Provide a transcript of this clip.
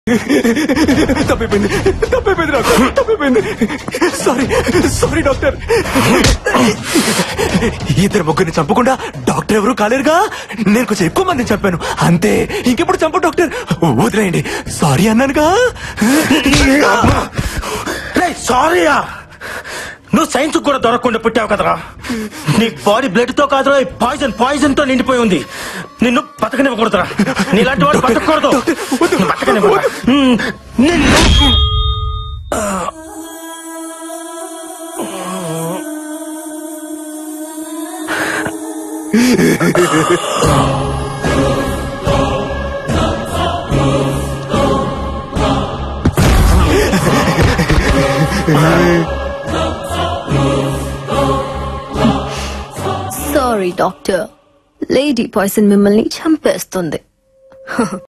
తప్పిపోయింది తప్పిపోయింది డాక్టర్ తప్పిపోయింది సారీ సారీ డాక్టర్ ఇద్దరు ముగ్గురిని చంపకుండా డాక్టర్ ఎవరు కాలేరుగా నేను కొంచెం ఎక్కువ మందిని చంపాను అంతే ఇంకెప్పుడు చంప డాక్టర్ వదిలేయండి సారీ అన్నానుగా సారీయా నువ్వు సైన్స్ కూడా దొరకకుండా పుట్టావు కదరా నీ బాడీ బ్లడ్ తో కాదురా పాయిజన్ పాయిజన్ తో నిండిపోయి ఉంది నిన్ను బతకనివ్వకూడదురా నీలాంటి వాడు బతకూడదు నువ్వు బతకనివ్వరా మ్మ్. నిన్ను సారీ డాక్టర్ లేడీ పాయిజన్ మిమ్మల్ని చంపేస్తుంది